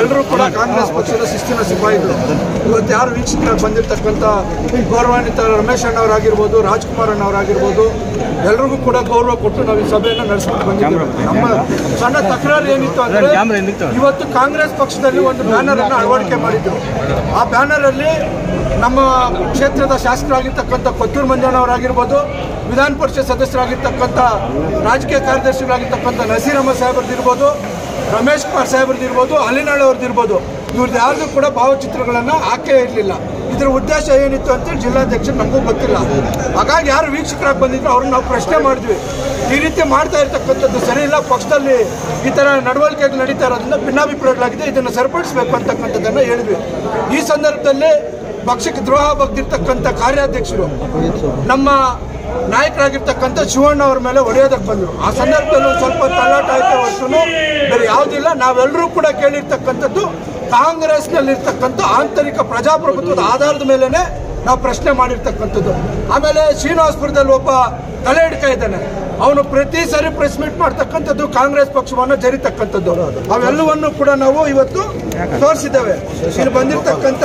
ಎಲ್ಲರೂ ಕೂಡ ಕಾಂಗ್ರೆಸ್ ಪಕ್ಷದ ಶಿಸ್ತಿನ ಸಿಪಾಯಿಗಳು ಇವತ್ತು ಯಾರು ವೀಕ್ಷಕರಾಗಿ ಬಂದಿರತಕ್ಕಂಥ ಗೌರವಾನ್ವಿತ ರಮೇಶ್ ಅಣ್ಣವರಾಗಿರ್ಬೋದು ರಾಜ್ಕುಮಾರ್ ಅಣ್ಣವರಾಗಿರ್ಬೋದು ಎಲ್ರಿಗೂ ಕೂಡ ಗೌರವ ಕೊಟ್ಟು ನಾವು ಈ ಸಭೆಯನ್ನು ನಡೆಸ್ಕೊಂಡು ಬಂದಿದ್ದೇವೆ ನಮ್ಮ ಸಣ್ಣ ತಕರಾರು ಏನಿತ್ತು ಅಂದ್ರೆ ಇವತ್ತು ಕಾಂಗ್ರೆಸ್ ಪಕ್ಷದಲ್ಲಿ ಒಂದು ಬ್ಯಾನರ್ ಅನ್ನು ಅಳವಡಿಕೆ ಮಾಡಿದ್ರು ಆ ಬ್ಯಾನರ್ ಅಲ್ಲಿ ನಮ್ಮ ಕ್ಷೇತ್ರದ ಶಾಸಕರಾಗಿರ್ತಕ್ಕಂಥ ಕೊತ್ತೂರು ಮಂಜಣ್ಣವರಾಗಿರ್ಬೋದು ವಿಧಾನ ಪರಿಷತ್ ಸದಸ್ಯರಾಗಿರ್ತಕ್ಕಂಥ ರಾಜಕೀಯ ಕಾರ್ಯದರ್ಶಿಗಳಾಗಿರ್ತಕ್ಕಂಥ ನಸೀರಮ್ಮ ಸಾಹೇಬ್ರದ್ದಿರ್ಬೋದು ರಮೇಶ್ ಕುಮಾರ್ ಸಾಹೇಬ್ರದ್ದಿರ್ಬೋದು ಅಲಿನಾಳ್ ಅವ್ರದ್ದಿರ್ಬೋದು ಇವ್ರದ್ದು ಯಾರ್ದು ಕೂಡ ಭಾವಚಿತ್ರಗಳನ್ನು ಹಾಕೇ ಇರಲಿಲ್ಲ ಇದರ ಉದ್ದೇಶ ಏನಿತ್ತು ಅಂತೇಳಿ ಜಿಲ್ಲಾಧ್ಯಕ್ಷರು ನಮಗೂ ಗೊತ್ತಿಲ್ಲ ಹಾಗಾಗಿ ಯಾರು ವೀಕ್ಷಕರಾಗಿ ಬಂದಿದ್ರು ಅವ್ರನ್ನ ನಾವು ಪ್ರಶ್ನೆ ಮಾಡಿದ್ವಿ ಈ ರೀತಿ ಮಾಡ್ತಾ ಇರ್ತಕ್ಕಂಥದ್ದು ಸರಿ ಇಲ್ಲ ಪಕ್ಷದಲ್ಲಿ ಈ ಥರ ನಡವಳಿಕೆಗಳು ನಡೀತಾ ಇರೋದ್ರಿಂದ ಭಿನ್ನಾಭಿಪ್ರಾಯಗಳಾಗಿದೆ ಇದನ್ನು ಸರಿಪಡಿಸಬೇಕು ಅಂತಕ್ಕಂಥದ್ದನ್ನು ಹೇಳಿದ್ವಿ ಈ ಸಂದರ್ಭದಲ್ಲಿ ಪಕ್ಷಕ್ಕೆ ದ್ರೋಹ ಬಗ್ದಿರ್ತಕ್ಕಂಥ ಕಾರ್ಯಾಧ್ಯಕ್ಷರು ನಮ್ಮ ನಾಯಕರಾಗಿರ್ತಕ್ಕಂಥ ಶಿವಣ್ಣ ಅವ್ರ ಮೇಲೆ ಹೊಡೆಯೋದಕ್ಕೆ ಬಂದರು ಆ ಸಂದರ್ಭದಲ್ಲಿ ಒಂದು ಸ್ವಲ್ಪ ತಳ್ಳಾಟ ಆಯ್ತು ಹೊರತು ಬೇರೆ ಯಾವುದಿಲ್ಲ ನಾವೆಲ್ಲರೂ ಕೂಡ ಕೇಳಿರ್ತಕ್ಕಂಥದ್ದು ಕಾಂಗ್ರೆಸ್ನಲ್ಲಿರ್ತಕ್ಕಂಥ ಆಂತರಿಕ ಪ್ರಜಾಪ್ರಭುತ್ವದ ಆಧಾರದ ಮೇಲೆನೆ ನಾವು ಪ್ರಶ್ನೆ ಮಾಡಿರ್ತಕ್ಕಂಥದ್ದು ಆಮೇಲೆ ಶ್ರೀನಿವಾಸಪುರದಲ್ಲಿ ಒಬ್ಬ ತಲೆ ಹಿಡ್ಕ ಇದ್ದಾನೆ ಅವನು ಪ್ರತಿ ಸಾರಿ ಪ್ರೆಸ್ ಮೀಟ್ ಮಾಡ್ತಕ್ಕಂಥದ್ದು ಕಾಂಗ್ರೆಸ್ ಪಕ್ಷವನ್ನು ಜರಿತಕ್ಕಂಥದ್ದು ಅವೆಲ್ಲವನ್ನು ಕೂಡ ನಾವು ಇವತ್ತು ತೋರಿಸಿದ್ದೇವೆ ಇಲ್ಲಿ ಬಂದಿರತಕ್ಕಂಥ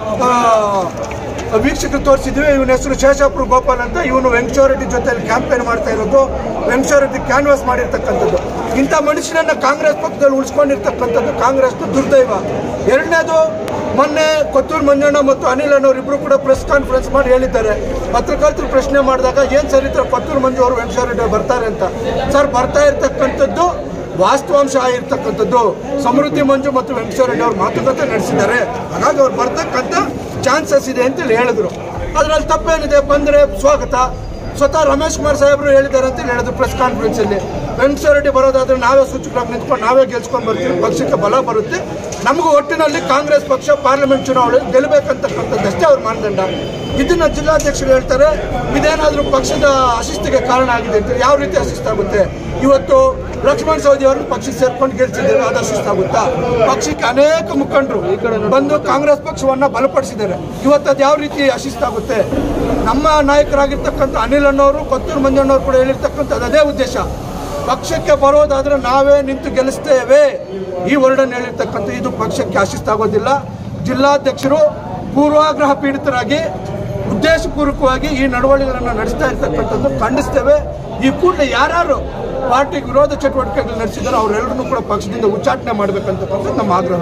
ವೀಕ್ಷಕರು ತೋರಿಸಿದ್ವಿ ಇವನ ಹೆಸರು ಶೇಷಾಪುರ ಗೋಪಾಲ್ ಅಂತ ಇವನು ವೆಂಕಟರೆಡ್ಡಿ ಜೊತೆಲಿ ಕ್ಯಾಂಪೇನ್ ಮಾಡ್ತಾ ಇರೋದು ವೆಂಕಟರೆಡ್ಡಿ ಕ್ಯಾನ್ವಾಸ್ ಮಾಡಿರ್ತಕ್ಕಂಥದ್ದು ಇಂಥ ಮನುಷ್ಯನನ್ನ ಕಾಂಗ್ರೆಸ್ ಪಕ್ಷದಲ್ಲಿ ಉಳಿಸ್ಕೊಂಡಿರ್ತಕ್ಕಂಥದ್ದು ಕಾಂಗ್ರೆಸ್ ದುರ್ದೈವ ಎರಡನೇದು ಮೊನ್ನೆ ಕೊತ್ತೂರು ಮಂಜಣ್ಣ ಮತ್ತು ಅನಿಲ್ ಅನ್ನೋರು ಇಬ್ರು ಕೂಡ ಪ್ರೆಸ್ ಕಾನ್ಫರೆನ್ಸ್ ಮಾಡಿ ಹೇಳಿದ್ದಾರೆ ಪತ್ರಕರ್ತರು ಪ್ರಶ್ನೆ ಮಾಡಿದಾಗ ಏನ್ ಸರ್ ಈ ಥರ ಕೊತ್ತೂರು ಮಂಜು ಅವರು ವೆಂಕಟರೆಡ್ಡಿ ಬರ್ತಾರೆ ಅಂತ ಸರ್ ಬರ್ತಾ ಇರ್ತಕ್ಕಂಥದ್ದು ವಾಸ್ತವಾಂಶ ಆಗಿರ್ತಕ್ಕಂಥದ್ದು ಸಮೃದ್ಧಿ ಮಂಜು ಮತ್ತು ವೆಂಕಟರೆಡ್ಡಿ ಅವರು ಮಾತುಕತೆ ನಡೆಸಿದ್ದಾರೆ ಹಾಗಾಗಿ ಅವ್ರು ಬರ್ತಕ್ಕಂಥ ಚಾನ್ಸಸ್ ಇದೆ ಅಂತೇಳಿ ಹೇಳಿದ್ರು ಅದರಲ್ಲಿ ತಪ್ಪೇನಿದೆ ಬಂದರೆ ಸ್ವಾಗತ ಸ್ವತಃ ರಮೇಶ್ ಕುಮಾರ್ ಸಾಹೇಬರು ಹೇಳಿದ್ದಾರೆ ಅಂತ ಹೇಳಿದ್ರು ಪ್ರೆಸ್ ಕಾನ್ಫರೆನ್ಸ್ ಅಲ್ಲಿ ವೆಂಕಟರೆಡ್ಡಿ ಬರೋದಾದ್ರೆ ನಾವೇ ಸೂಚಕರಾಗಿ ನಿಂತ್ಕೊಂಡು ನಾವೇ ಗೆಲ್ಸ್ಕೊಂಡು ಬರ್ತೀವಿ ಪಕ್ಷಕ್ಕೆ ಬಲ ಬರುತ್ತೆ ನಮಗೂ ಒಟ್ಟಿನಲ್ಲಿ ಕಾಂಗ್ರೆಸ್ ಪಕ್ಷ ಪಾರ್ಲಿಮೆಂಟ್ ಚುನಾವಣೆ ಗೆಲ್ಲಬೇಕಂತಕ್ಕಂಥದ್ದಷ್ಟೇ ಅವ್ರ ಮಾನದಂಡ ಇದನ್ನ ಜಿಲ್ಲಾಧ್ಯಕ್ಷರು ಹೇಳ್ತಾರೆ ಇದೇನಾದರೂ ಪಕ್ಷದ ಅಶಿಸ್ತಿಗೆ ಕಾರಣ ಆಗಿದೆ ಅಂತ ಯಾವ ರೀತಿ ಅಶಿಸ್ತಾಗುತ್ತೆ ಇವತ್ತು ಲಕ್ಷ್ಮಣ್ ಸವದಿ ಅವರನ್ನು ಪಕ್ಷಕ್ಕೆ ಸೇರ್ಕೊಂಡು ಗೆಲ್ಸಿದ್ದೇವೆ ಅದು ಅಶಿಸ್ತಾಗುತ್ತಾ ಪಕ್ಷಕ್ಕೆ ಅನೇಕ ಮುಖಂಡರು ಬಂದು ಕಾಂಗ್ರೆಸ್ ಪಕ್ಷವನ್ನ ಬಲಪಡಿಸಿದ್ದಾರೆ ಇವತ್ತು ಅದು ಯಾವ ರೀತಿ ಅಶಿಸ್ತಾಗುತ್ತೆ ನಮ್ಮ ನಾಯಕರಾಗಿರ್ತಕ್ಕಂಥ ಅನಿಲ್ ಅಣ್ಣವರು ಕೊತ್ತೂರು ಮಂಜಣ್ಣವರು ಕೂಡ ಹೇಳಿರ್ತಕ್ಕಂಥದ್ದು ಅದೇ ಉದ್ದೇಶ ಪಕ್ಷಕ್ಕೆ ಬರೋದಾದ್ರೆ ನಾವೇ ನಿಂತು ಗೆಲ್ಲಿಸ್ತೇವೆ ಈ ವರ್ಡನ್ನು ಹೇಳಿರ್ತಕ್ಕಂಥ ಇದು ಪಕ್ಷಕ್ಕೆ ಆಶಿಸ್ತಾಗೋದಿಲ್ಲ ಜಿಲ್ಲಾಧ್ಯಕ್ಷರು ಪೂರ್ವಾಗ್ರಹ ಪೀಡಿತರಾಗಿ ಉದ್ದೇಶಪೂರ್ವಕವಾಗಿ ಈ ನಡವಳಿಕೆಗಳನ್ನು ನಡೆಸ್ತಾ ಇರ್ತಕ್ಕಂಥದ್ದು ಖಂಡಿಸ್ತೇವೆ ಈ ಕೂಡಲೇ ಯಾರ್ಯಾರು ಪಾರ್ಟಿ ವಿರೋಧ ಚಟುವಟಿಕೆಗಳು ನಡೆಸಿದಾರೋ ಅವರೆಲ್ಲರನ್ನೂ ಕೂಡ ಪಕ್ಷದಿಂದ ಉಚ್ಚಾಟನೆ ಮಾಡಬೇಕಂತಕ್ಕಂಥದ್ದು ನಮ್ಮ ಆಗ್ರಹ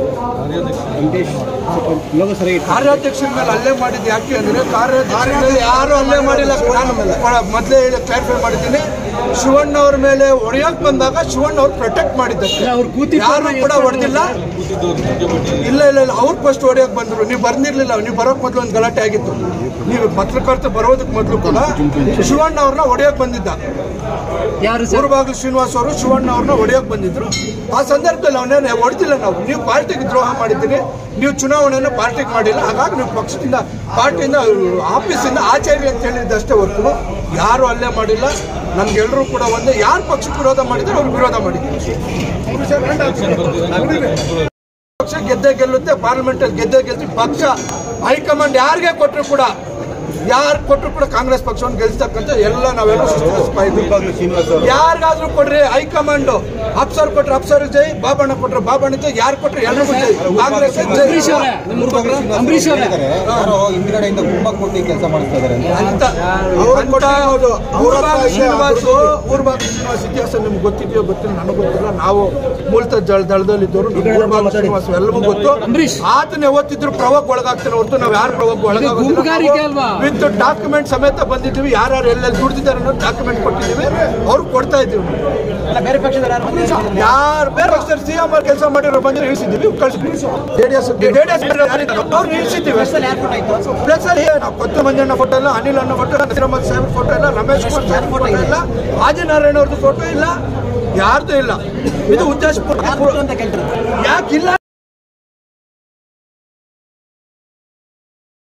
ಕಾರ್ಯಾಧ್ಯಕ್ಷರ ಮೇಲೆ ಹಲ್ಲೆ ಮಾಡಿದ್ದು ಯಾಕೆ ಅಂದ್ರೆ ಕಾರ್ಯಾಧ್ಯಕ್ಷರ ಮೇಲೆ ಯಾರು ಹಲ್ಲೆ ಮಾಡಿಲ್ಲ ನಾನು ಮೊದಲೇ ಹೇಳಿ ಕ್ಲಾರಿಫೈ ಮಾಡಿದ್ದೀನಿ ಶಿವಣ್ಣ ಅವ್ರ ಮೇಲೆ ಹೊಡೆಯಕ್ ಬಂದಾಗ ಶಿವಣ್ಣ ಅವ್ರು ಪ್ರೊಟೆಕ್ಟ್ ಮಾಡಿದ್ದಷ್ಟೇ ಯಾರು ಕೂಡ ಹೊಡೆದಿಲ್ಲ ಇಲ್ಲ ಇಲ್ಲ ಇಲ್ಲ ಅವ್ರು ಫಸ್ಟ್ ಹೊಡೆಯಕ್ ಬಂದ್ರು ನೀವು ಬಂದಿರ್ಲಿಲ್ಲ ನೀವು ಬರೋಕ್ ಮೊದಲು ಒಂದು ಗಲಾಟೆ ಆಗಿತ್ತು ನೀವು ಪತ್ರಕರ್ತ ಬರೋದಕ್ಕೆ ಮೊದಲು ಕೂಡ ಶಿವಣ್ಣ ಅವ್ರನ್ನ ಹೊಡೆಯಕ್ ಬಂದಿದ್ದ ಯಾರು ಊರ್ಬಾಗ್ಲು ಶ್ರೀನಿವಾಸ್ ಅವರು ಶಿವಣ್ಣ ಅವ್ರನ್ನ ಹೊಡೆಯಕ್ ಬಂದಿದ್ರು ಆ ಸಂದರ್ಭದಲ್ಲಿ ಅವನೇನೆ ಹೊಡೆದಿಲ್ಲ ನಾವು ನೀವು ಪಾರ್ಟಿಗೆ ದ್ರೋಹ ಮಾಡಿದ್ದೀರಿ ನೀವು ಚುನಾವಣೆಯನ್ನು ಪಾರ್ಟಿಗೆ ಮಾಡಿಲ್ಲ ಹಾಗಾಗಿ ನೀವು ಪಕ್ಷದಿಂದ ಪಾರ್ಟಿಯಿಂದ ಆಫೀಸಿಂದ ಆಚಾರ್ಯ ಅಂತ ಹೇಳಿದ್ದಷ್ಟೇ ಹೊರತು ಯಾರು ಅಲ್ಲೇ ಮಾಡಿಲ್ಲ ನಮ್ಗೆಲ್ಲರೂ ಕೂಡ ಒಂದೇ ಯಾರು ಪಕ್ಷಕ್ಕೆ ವಿರೋಧ ಮಾಡಿದ್ರೆ ಅವ್ರಿಗೆ ವಿರೋಧ ಮಾಡಿದ್ದೀವಿ ಪಕ್ಷ ಗೆದ್ದೇ ಗೆಲ್ಲುತ್ತೆ ಪಾರ್ಲಿಮೆಂಟ್ ಅಲ್ಲಿ ಗೆದ್ದೇ ಗೆಲ್ತೀವಿ ಪಕ್ಷ ಹೈಕಮಾಂಡ್ ಯಾರಿಗೆ ಕೊಟ್ಟರು ಕೂಡ ಯಾರು ಕೊಟ್ಟರು ಕೂಡ ಕಾಂಗ್ರೆಸ್ ಪಕ್ಷವನ್ನು ಗೆಲ್ಸ್ತಕ್ಕಂಥ ಎಲ್ಲ ನಾವೆಲ್ಲ ಯಾರಿಗಾದ್ರೂ ಕೊಡ್ರಿ ಹೈಕಮಾಂಡ್ ಅಪ್ಸರ್ ಕೊಟ್ರೆ ಅಪ್ಸರ್ ಜೈ ಬಾಬಣ್ಣ ಕೊಟ್ರೆ ಬಾಬಣ್ಣ ಜೈ ಯಾರು ಕೊಟ್ರೆ ಎಲ್ರಿಗೂ ಜೈ ಕಾಂಗ್ರೆಸ್ ಜೈ ಅಂಬರೀಶ್ ಅವರೇ ಅಂಬರೀಶ್ ಅವರೇ ಯಾರೋ ಹಿಂದ್ಗಡೆಯಿಂದ ಕುಂಭ ಕೊಟ್ಟು ಕೆಲಸ ಮಾಡಿಸ್ತಾ ಇದಾರೆ ಅಂತ. ಅಂತ ಅಂತ ಊರ್ಬಾಗ ಶ್ರೀನಿವಾಸ್ ಊರ್ಬಾಗ ಶ್ರೀನಿವಾಸ್ ಇತಿಹಾಸ ನಿಮ್ಗೆ ಗೊತ್ತಿದೆಯೋ ಗೊತ್ತಿಲ್ಲ ನನಗೆ ಗೊತ್ತಿಲ್ಲ ನಾವು ಮೂಲತಃ ಜಳ ದಳದಲ್ಲಿದ್ದವರು ಊರ್ಬಾಗ ಶ್ರೀನಿವಾಸ್ ಎಲ್ಲರಿಗೂ ಗೊತ್ತು ಅಂಬರೀಶ್. ಆತನ ಯಾವತ್ತಿದ್ರು ಪ್ರವಕ್ ಒಳಗಾಗ್ತಾನೆ ಹೊರತು ನಾವು ಯಾರು ಪ್ರವಕ್ ಗುಂಪುಗಾರಿಕೆ ಅಲ್ವಾ? ಒಳಗಾಗೋದಿಲ್ಲ ವಿತ್ ಡಾಕ್ಯುಮೆಂಟ್ ಸಮೇತ ಬಂದಿದ್ದೀವಿ ಯಾರ್ಯಾರು ಎಲ್ಲೆಲ್ಲಿ ದುಡ್ದಿದ್ದಾರೆ ಅನ್ನೋ ಡಾಕ್ಯುಮೆಂಟ್ ಕೊಟ್ಟಿದ್ದೀವಿ ಅವ್ರು ಕೊಡ್ತಾ ಇದ್ದೀವಿ ಬೇರೆ ಪಕ್ಷದವ್ರು ಯಾರು ಬಂದಿಲ್ಲ? ಯಾರು ಬೇರೆ ಪಕ್ಷದ ಸಿಎಂ ಕೆಲಸ ಮಾಡಿರೋ ಬಂದ್ರೆ ಇಳಿಸಿದ್ದೀವಿ ಕಳಿಸ್ಬಿಡಿ ಜೆಡಿಎಸ್ ಜೆಡಿಎಸ್ ಅವ್ರು ಇಳಿಸಿದ್ದೀವಿ ಬಸ್ಸಲ್ಲಿ ಯಾರು ಫೋಟೋ ಇತ್ತು? ಪ್ಲಸ್ ಅಲ್ಲಿ ನಾವು ಕೊತ್ತು ಮಂಜಣ್ಣ ಫೋಟೋ ಇಲ್ಲ ಅನಿಲ್ ಅಣ್ಣ ಫೋಟೋ ಇಲ್ಲ ನಸೀರಮ್ಮದ್ ಸಾಹೇಬ್ ಫೋಟೋ ಇಲ್ಲ ರಮೇಶ್ ಕುಮಾರ್ ಸಾಹೇಬ್ ಫೋಟೋ ಇಲ್ಲ ಆದಿನಾರಾಯಣ ಅವ್ರದ್ದು ಫೋಟೋ ಇಲ್ಲ ಯಾರ್ದು ಇಲ್ಲ ಇದು ಉದ್ದೇಶ ಯಾರು ಫೋಟೋ ಅಂತ ಕೇಳ್ತಾರೆ ಯಾಕಿಲ್ಲ